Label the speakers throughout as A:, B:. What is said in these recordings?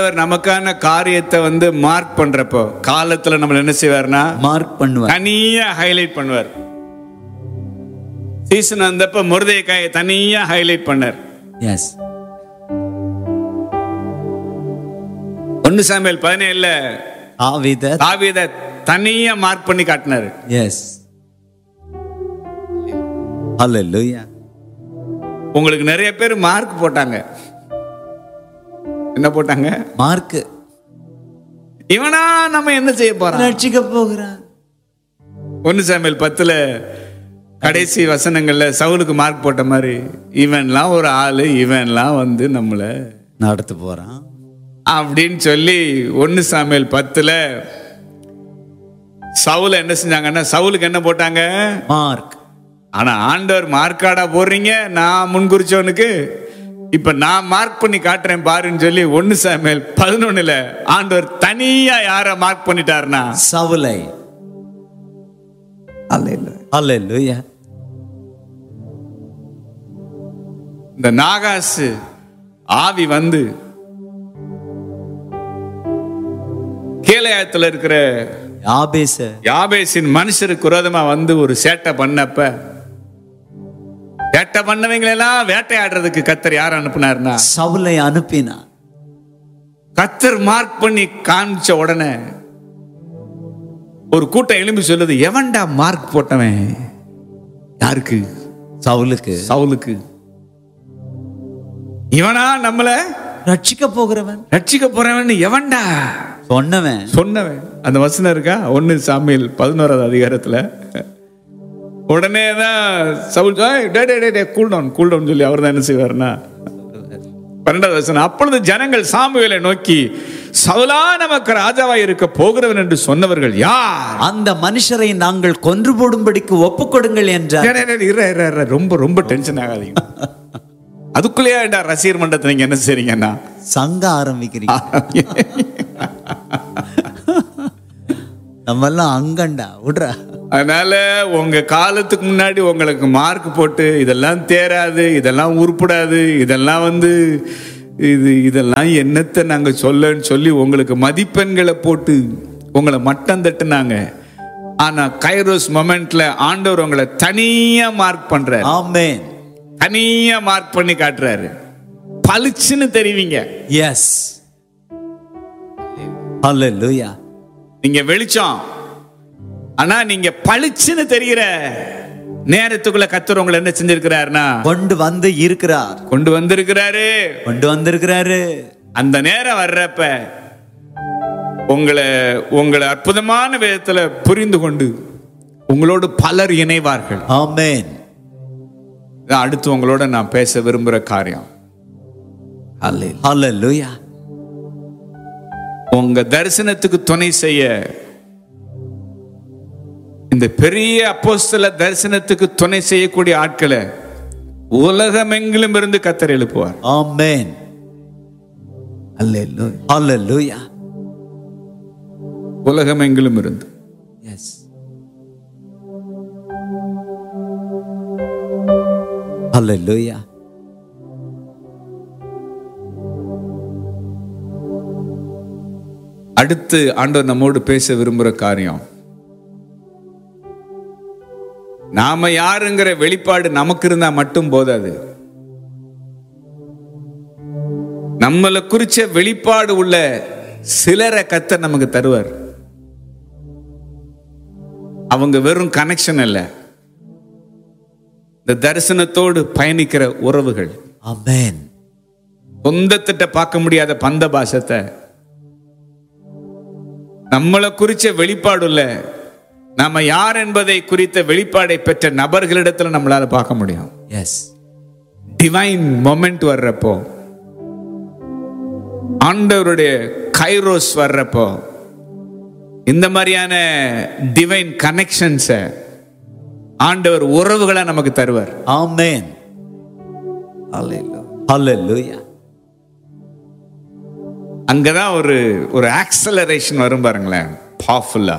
A: அவர் நமக்கான காரியத்தை வந்து மார்க் பண்றப்போ காலத்துல நம்ம என்ன செய்வார்னா
B: மார்க் பண்ணுவார்
A: தனியா ஹைலைட் பண்ணுவார் சீசன் வந்தப்ப முருதைக்காயை தனியா ஹைலைட் பண்ணார்
B: எஸ்
A: ஒன்னு சாமியல் பதினேழுல
B: ஆவித
A: தாவீத தனியா மார்க் பண்ணி காட்டினாரு
B: எஸ் ஹalleluya
A: உங்களுக்கு நிறைய பேர் மார்க் போட்டாங்க என்ன போட்டாங்க
B: மார்க்
A: இவனா நம்ம என்ன செய்ய போறோம்
B: ரட்சிக்க போகிறான்
A: ஒன்னு சாமியல் பத்துல கடைசி வசனங்கள்ல சவுலுக்கு மார்க் போட்ட மாதிரி இவன்லாம் ஒரு ஆளு இவன்லாம் வந்து நம்மள
B: நடத்த போறான்
A: அப்படின்னு சொல்லி ஒன்னு சாமியல் பத்துல சவுல என்ன செஞ்சாங்கன்னா சவுலுக்கு என்ன போட்டாங்க
B: மார்க்
A: ஆனா ஆண்டவர் மார்க்காடா போடுறீங்க நான் முன்குறிச்சவனுக்கு இப்ப நான் மார்க் பண்ணி காட்டுறேன் பாருன்னு சொல்லி ஒன்னு சாமியல் பதினொன்னுல ஆண்டவர் தனியா யார மார்க் பண்ணிட்டாருன்னா
B: சவுலை ஹalleluya
A: இந்த நாகாசு ஆவி வந்து கேளையத்துல இருக்கிற
B: யாபேச
A: யாபேசின் மனுஷருக்கு விரோதமா வந்து ஒரு சேட்டை பண்ணப்ப சேட்டை பண்ணவங்களெல்லாம் வேட்டையாடுறதுக்கு கத்தர் யார் அனுப்புனாருன்னா
B: சவுலை அனுப்பினான்
A: கத்தர் மார்க் பண்ணி காமிச்ச உடனே ஒரு கூட்டம் எழும்பி சொல்லுது எவன்டா மார்க் போட்டவன் யாருக்கு
B: சவுலுக்கு
A: சவுலுக்கு இவனா நம்மள
B: ரட்சிக்க போகிறவன்
A: ரட்சிக்க போறவன் எவன்டா
B: சொன்னவன்
A: சொன்னவன் அந்த வசனம் இருக்கா ஒன்னு சாமியல் பதினோராவது அதிகாரத்துல உடனே தான் சவுல் "ஏய், டே டே, டே டே கூல் டவுன் கூல் டவுன் சொல்லி அவர் தான் என்ன செய்வார்னா பன்னெண்டாவது வசனம் அப்பொழுது ஜனங்கள் சாமுவேலை நோக்கி சவுலா நமக்கு ராஜாவாய் இருக்க போகிறவன் என்று சொன்னவர்கள் யார்
B: அந்த மனுஷரை நாங்கள் கொன்று போடும்படிக்கு ஒப்புக்கொடுங்கள் என்றார்
A: டே, டே, டே, இரு, இரு, இரு, ரொம்ப ரொம்ப டென்ஷன் ஆகாதீங்க அதுக்குள்ளேயே ரசிகர் மன்றத்தை நீங்க என்ன செய்றீங்கன்னா
B: சங்க ஆரம்பிக்கிறீங்க நம்ம எல்லாம் அங்கண்டா விடுறா
A: அதனால உங்க காலத்துக்கு முன்னாடி உங்களுக்கு மார்க் போட்டு இதெல்லாம் தேராது இதெல்லாம் உருப்படாது இதெல்லாம் வந்து இது இதெல்லாம் என்னத்தை நாங்க சொல்லன்னு சொல்லி உங்களுக்கு மதிப்பெண்களை போட்டு உங்களை மட்டம் தட்டுனாங்க ஆனா கைரோஸ் மொமெண்ட்ல ஆண்டவர் உங்களை தனியா மார்க் பண்றாரு
B: ஆமென்
A: தனியா மார்க் பண்ணி காட்டுறாரு பளிச்சுன்னு தெரிவிங்க
B: எஸ் ஹalleluya
A: நீங்க வெளிச்சம் ஆனா நீங்க பளிச்சுன்னு தெரிகிற நேரத்துக்குள்ள கத்தர் உங்களை என்ன செஞ்சிருக்கிறாருன்னா
B: கொண்டு வந்து இருக்கிறார்
A: கொண்டு வந்திருக்கிறாரு
B: கொண்டு வந்திருக்கிறாரு
A: அந்த நேரம் வர்றப்ப உங்களை உங்களை அற்புதமான விதத்துல புரிந்து கொண்டு உங்களோடு பலர் இணைவார்கள்
B: ஆமென்
A: இதான் அடுத்து உங்களோட நான் பேச விரும்புற காரியம்
B: ஹalleluya
A: உங்க தரிசனத்துக்கு துணை செய்ய இந்த பெரிய அப்போஸ்தல தரிசனத்துக்கு துணை செய்யக்கூடிய ஆட்களை உலகமெங்கிலும் இருந்து கத்தர் எழுப்புவார்
B: ஆமென் ஹalleluya ஹalleluya
A: உலகமெங்கிலும் இருந்து
B: எஸ் ஹalleluya
A: அடுத்து ஆண்டவர் நம்மோடு பேச விரும்புகிற காரியம் நாம யாருங்கிற வெளிப்பாடு நமக்கு இருந்தா மட்டும் போதாது நம்மளை குறிச்ச வெளிப்பாடு உள்ள சிலரை கத்தர் நமக்கு தருவார் அவங்க வெறும் கனெக்ஷன் அல்ல இந்த தரிசனத்தோடு பயணிக்கிற உறவுகள்
B: ஆமென்
A: சொந்தத்திட்ட பார்க்க முடியாத பந்த பாசத்தை நம்மளை குறிச்ச வெளிப்பாடு இல்ல நாம யார் என்பதை குறித்த வெளிப்பாடை பெற்ற நபர்களிடத்துல நம்மளால பார்க்க முடியும்
B: எஸ்
A: டிவைன் மொமெண்ட் வர்றப்போ ஆண்டவருடைய கைரோஸ் வர்றப்போ இந்த மாதிரியான டிவைன் கனெக்ஷன்ஸை ஆண்டவர் உறவுகளை நமக்கு தருவார்
B: ஆமென் ஹalleluya
A: அங்கதான் ஒரு ஒரு ஆக்சலரேஷன் வரும் பாருங்களேன் பவர்ஃபுல்லா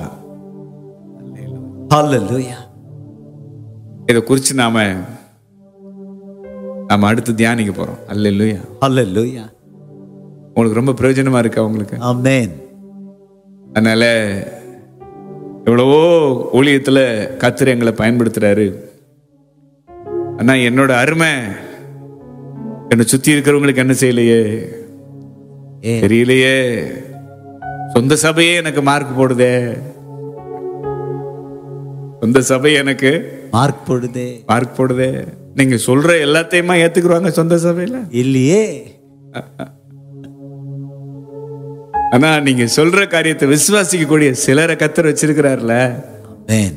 B: ஹalleluya
A: இதை குறித்து நாம நாம அடுத்து தியானிக்க போறோம் அல்லேலூயா
B: ஹalleluya
A: உங்களுக்கு ரொம்ப பிரயோஜனமா இருக்கா உங்களுக்கு
B: ஆமென்
A: அதனால எவ்வளவோ ஊழியத்துல கத்திர எங்களை பயன்படுத்துறாரு ஆனா என்னோட அருமை என்னை சுத்தி இருக்கிறவங்களுக்கு என்ன செய்யலையே
B: ஏ
A: தெரியலையே சொந்த சபையே எனக்கு மார்க் போடுதே சொந்த சபை எனக்கு
B: மார்க் போடுதே
A: மார்க் போடுதே நீங்க சொல்ற எல்லாத்தையுமா ஏத்துக்குருவாங்க சொந்த சபையில
B: இல்லையே
A: ஆனா நீங்க சொல்ற காரியத்தை விசுவாசிக்க கூடிய சிலரை கத்தர் வச்சிருக்கிறார்ல
B: ஆமென்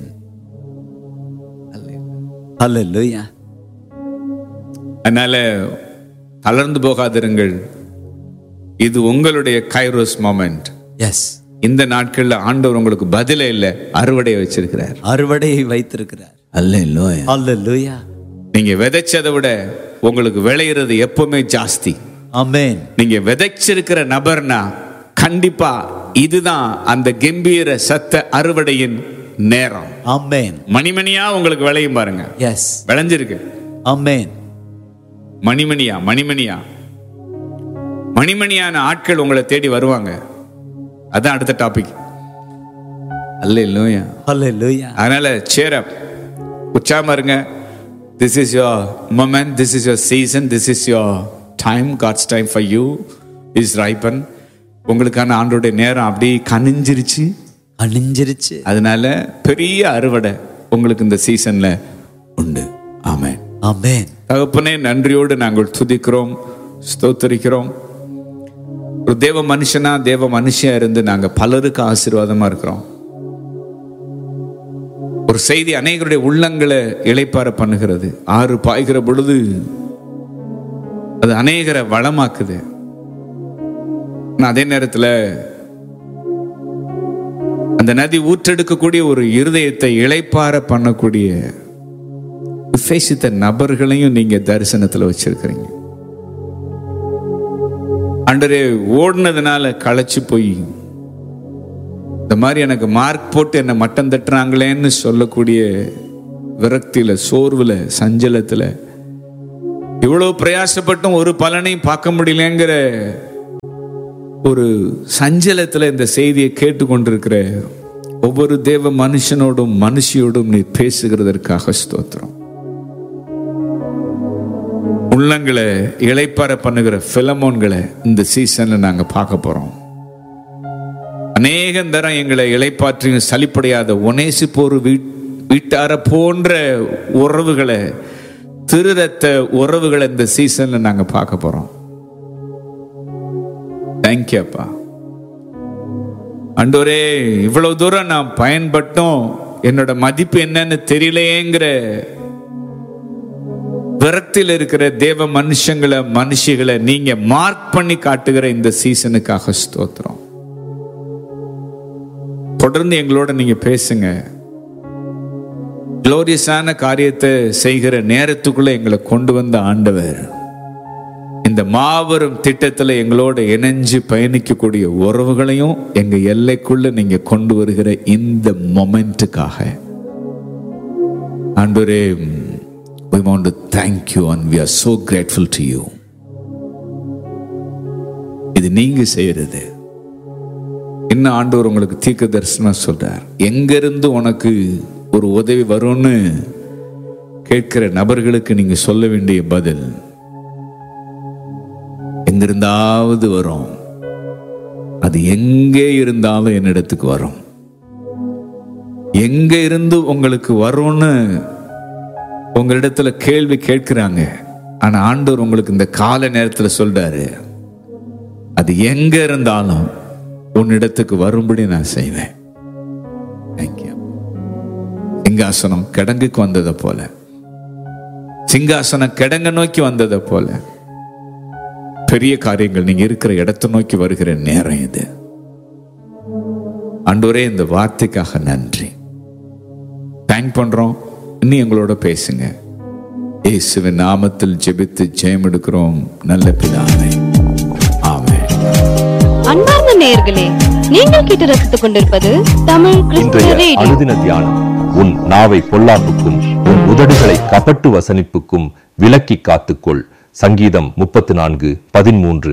B: ஹalleluya
A: அதனால தளர்ந்து போகாதிருங்கள் இது உங்களுடைய கைரோஸ் மொமெண்ட்
B: எஸ்
A: இந்த நாட்கள்ல ஆண்டவர் உங்களுக்கு பதிலே இல்லை அறுவடையை வச்சிருக்கிறார்
B: அறுவடையை வைத்திருக்கிறார்
A: அல்ல
B: ஹalleluya
A: நீங்க விதைச்சதை விட உங்களுக்கு விளையிறது எப்பவுமே ஜாஸ்தி
B: ஆமென்
A: நீங்க விதைச்சிருக்கிற நபர்னா கண்டிப்பா இதுதான் அந்த கம்பீர சத்த அறுவடையின் நேரம்
B: ஆமென்
A: மணிமணியா உங்களுக்கு விளையும் பாருங்க
B: எஸ்
A: விளைஞ்சிருக்கு
B: ஆமென்
A: மணிமணியா மணிமணியா மணிமணியான ஆட்கள் உங்களை தேடி வருவாங்க அதான் அடுத்த டாபிக் அல்ல இல்லையா
B: ஹalleluya
A: அதனால சேர உற்சாகமா இருங்க this is your moment this is your season this is your time God's time for you is ripen உங்களுக்கான ஆண்டோடைய நேரம் அப்படியே கனிஞ்சிருச்சு
B: அணிஞ்சிருச்சு
A: அதனால பெரிய அறுவடை உங்களுக்கு இந்த சீசன்ல உண்டு ஆமென்
B: ஆமென்
A: தகப்பனே நன்றியோடு நாங்கள் துதிக்கிறோம் ஸ்தோத்தரிக்கிறோம் ஒரு தேவ மனுஷனா தேவ மனுஷியா இருந்து நாங்க பலருக்கு ஆசீர்வாதமா இருக்கிறோம் ஒரு செய்தி அநேகருடைய உள்ளங்களை இளைப்பார பண்ணுகிறது ஆறு பாய்கிற பொழுது அது அநேகரை வளமாக்குது ஆனா அதே நேரத்துல அந்த நதி ஊற்றெடுக்கக்கூடிய ஒரு இருதயத்தை இளைப்பார பண்ணக்கூடிய விசேஷித்த நபர்களையும் நீங்க தரிசனத்துல வச்சிருக்கிறீங்க அண்டரே ஓடுனதுனால களைச்சு போய் இந்த மாதிரி எனக்கு மார்க் போட்டு என்னை மட்டம் தட்டுறாங்களேன்னு சொல்லக்கூடிய விரக்தியில சோர்வுல சஞ்சலத்துல இவ்வளவு பிரயாசப்பட்டும் ஒரு பலனையும் பார்க்க முடியலங்கிற ஒரு சஞ்சலத்துல இந்த செய்தியை கேட்டுக்கொண்டிருக்கிற ஒவ்வொரு தேவ மனுஷனோடும் மனுஷியோடும் நீ பேசுகிறதற்காக ஸ்தோத்திரம் உள்ளங்களை இளைப்பார பண்ணுகிற பிலமோன்களை இந்த சீசன்ல நாங்க பார்க்க போறோம் அநேகம் தரம் எங்களை இளைப்பாற்றியும் சலிப்படையாத ஒனேசி போர் வீட்டார போன்ற உறவுகளை திருரத்த உறவுகளை இந்த சீசன்ல நாங்க பார்க்க போறோம் தேங்க்யூ அப்பா அண்டோரே இவ்வளவு தூரம் நான் பயன்பட்டும் என்னோட மதிப்பு என்னன்னு தெரியலையேங்கிற விரக்தியில் இருக்கிற தேவ மனுஷங்களை மனுஷிகளை நீங்க மார்க் பண்ணி காட்டுகிற இந்த சீசனுக்காக ஸ்தோத்திரம் தொடர்ந்து எங்களோட நீங்க பேசுங்க குளோரியஸான காரியத்தை செய்கிற நேரத்துக்குள்ள எங்களை கொண்டு வந்த ஆண்டவர் இந்த மாபெரும் திட்டத்துல எங்களோட இணைஞ்சு பயணிக்கக்கூடிய உறவுகளையும் எங்க எல்லைக்குள்ள நீங்க கொண்டு வருகிற இந்த மொமெண்ட்டுக்காக ஆண்டவரே we want to thank you and we are so grateful to you இது நீங்க செய்யறது இன்னும் ஆண்டவர் உங்களுக்கு தீர்க்க தரிசனம் சொல்றார் எங்க இருந்து உனக்கு ஒரு உதவி வரும்னு கேட்கிற நபர்களுக்கு நீங்க சொல்ல வேண்டிய பதில் எங்கிருந்தாவது வரும் அது எங்கே இருந்தாலும் என்னிடத்துக்கு வரும் எங்க இருந்து உங்களுக்கு வரும்னு உங்களிடத்துல கேள்வி கேட்கிறாங்க ஆனா ஆண்டவர் உங்களுக்கு இந்த கால நேரத்துல சொல்றாரு அது எங்க இருந்தாலும் உன்னிடத்துக்கு வரும்படி நான் செய்வேன் Thank you. சிங்காசனம் கிடங்குக்கு வந்ததை போல சிங்காசனம் கிடங்க நோக்கி வந்ததை போல பெரிய காரியங்கள் நீங்க இருக்கிற இடத்தை நோக்கி வருகிற நேரம் இது ஆண்டவரே இந்த வார்த்தைக்காக நன்றி தேங்க் பண்றோம் இன்னும் எங்களோட பேசுங்க இயேசுவின் நாமத்தில் ஜெபித்து ஜெயம் எடுக்கிறோம் நல்ல பிதாவே ஆமென்
C: அன்பார்ந்த நேயர்களே நீங்கள் கேட்டு ரசித்துக் கொண்டிருப்பது தமிழ் கிறிஸ்துவ
D: இன்றைய
C: ரேடியோ
D: அனுதின தியானம் உன் நாவை பொல்லாப்புக்கும் உன் உதடுகளை கபட்டு வசனிப்புக்கும் விலக்கி காத்துக்கொள் சங்கீதம் முப்பத்து நான்கு பதிமூன்று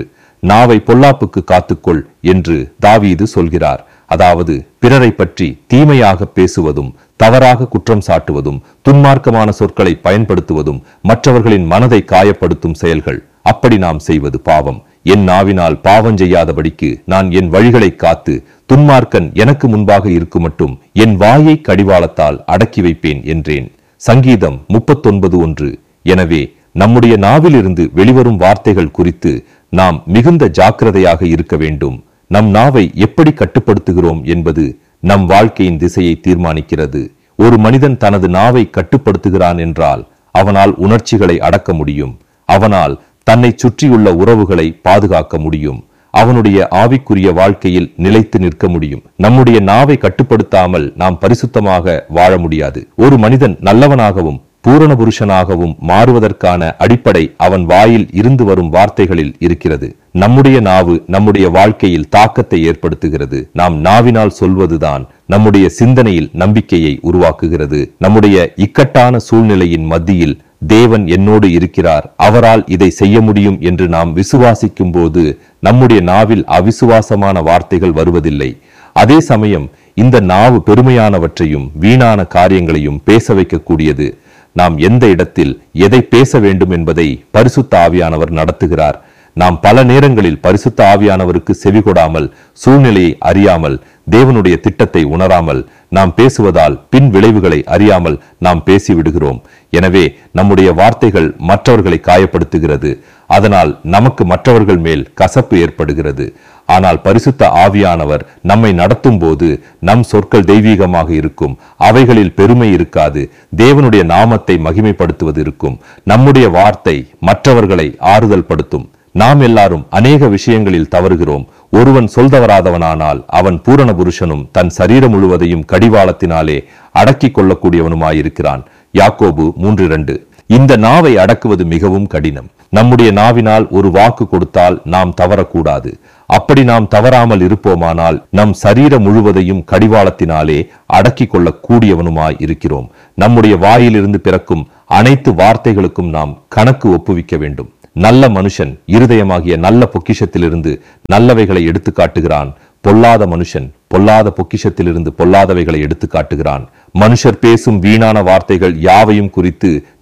D: நாவை பொல்லாப்புக்கு காத்துக்கொள் என்று தாவீது சொல்கிறார் அதாவது பிறரை பற்றி தீமையாக பேசுவதும் தவறாக குற்றம் சாட்டுவதும் துன்மார்க்கமான சொற்களை பயன்படுத்துவதும் மற்றவர்களின் மனதை காயப்படுத்தும் செயல்கள் அப்படி நாம் செய்வது பாவம் என் நாவினால் பாவம் செய்யாதபடிக்கு நான் என் வழிகளை காத்து துன்மார்க்கன் எனக்கு முன்பாக இருக்கும் மட்டும் என் வாயை கடிவாளத்தால் அடக்கி வைப்பேன் என்றேன் சங்கீதம் முப்பத்தொன்பது ஒன்று எனவே நம்முடைய நாவிலிருந்து வெளிவரும் வார்த்தைகள் குறித்து நாம் மிகுந்த ஜாக்கிரதையாக இருக்க வேண்டும் நம் நாவை எப்படி கட்டுப்படுத்துகிறோம் என்பது நம் வாழ்க்கையின் திசையை தீர்மானிக்கிறது ஒரு மனிதன் தனது நாவை கட்டுப்படுத்துகிறான் என்றால் அவனால் உணர்ச்சிகளை அடக்க முடியும் அவனால் தன்னை சுற்றியுள்ள உறவுகளை பாதுகாக்க முடியும் அவனுடைய ஆவிக்குரிய வாழ்க்கையில் நிலைத்து நிற்க முடியும் நம்முடைய நாவை கட்டுப்படுத்தாமல் நாம் பரிசுத்தமாக வாழ முடியாது ஒரு மனிதன் நல்லவனாகவும் பூரண புருஷனாகவும் மாறுவதற்கான அடிப்படை அவன் வாயில் இருந்து வரும் வார்த்தைகளில் இருக்கிறது நம்முடைய நாவு நம்முடைய வாழ்க்கையில் தாக்கத்தை ஏற்படுத்துகிறது நாம் நாவினால் சொல்வதுதான் நம்முடைய சிந்தனையில் நம்பிக்கையை உருவாக்குகிறது நம்முடைய இக்கட்டான சூழ்நிலையின் மத்தியில் தேவன் என்னோடு இருக்கிறார் அவரால் இதை செய்ய முடியும் என்று நாம் விசுவாசிக்கும் போது நம்முடைய நாவில் அவிசுவாசமான வார்த்தைகள் வருவதில்லை அதே சமயம் இந்த நாவு பெருமையானவற்றையும் வீணான காரியங்களையும் பேச வைக்கக்கூடியது நாம் எந்த இடத்தில் எதை பேச வேண்டும் என்பதை பரிசுத்த ஆவியானவர் நடத்துகிறார் நாம் பல நேரங்களில் பரிசுத்த ஆவியானவருக்கு செவிகொடாமல் சூழ்நிலையை அறியாமல் தேவனுடைய திட்டத்தை உணராமல் நாம் பேசுவதால் பின் விளைவுகளை அறியாமல் நாம் பேசிவிடுகிறோம் எனவே நம்முடைய வார்த்தைகள் மற்றவர்களை காயப்படுத்துகிறது அதனால் நமக்கு மற்றவர்கள் மேல் கசப்பு ஏற்படுகிறது ஆனால் பரிசுத்த ஆவியானவர் நம்மை நடத்தும் போது நம் சொற்கள் தெய்வீகமாக இருக்கும் அவைகளில் பெருமை இருக்காது தேவனுடைய நாமத்தை மகிமைப்படுத்துவது இருக்கும் நம்முடைய வார்த்தை மற்றவர்களை ஆறுதல் படுத்தும் நாம் எல்லாரும் அநேக விஷயங்களில் தவறுகிறோம் ஒருவன் சொல்தவராதவனானால் அவன் பூரண புருஷனும் தன் சரீரம் முழுவதையும் கடிவாளத்தினாலே அடக்கிக் கொள்ளக்கூடியவனுமாயிருக்கிறான் யாக்கோபு மூன்று இரண்டு இந்த நாவை அடக்குவது மிகவும் கடினம் நம்முடைய நாவினால் ஒரு வாக்கு கொடுத்தால் நாம் தவறக்கூடாது அப்படி நாம் தவறாமல் இருப்போமானால் நம் சரீரம் முழுவதையும் கடிவாளத்தினாலே அடக்கிக் கொள்ளக் கூடியவனுமாய் இருக்கிறோம் நம்முடைய வாயிலிருந்து பிறக்கும் அனைத்து வார்த்தைகளுக்கும் நாம் கணக்கு ஒப்புவிக்க வேண்டும் நல்ல மனுஷன் இருதயமாகிய நல்ல பொக்கிஷத்திலிருந்து நல்லவைகளை எடுத்து காட்டுகிறான் பொல்லாத மனுஷன் பொல்லாத பொக்கிஷத்திலிருந்து பொல்லாதவைகளை எடுத்து காட்டுகிறான் மனுஷர் பேசும் வீணான வார்த்தைகள் யாவையும் குறித்து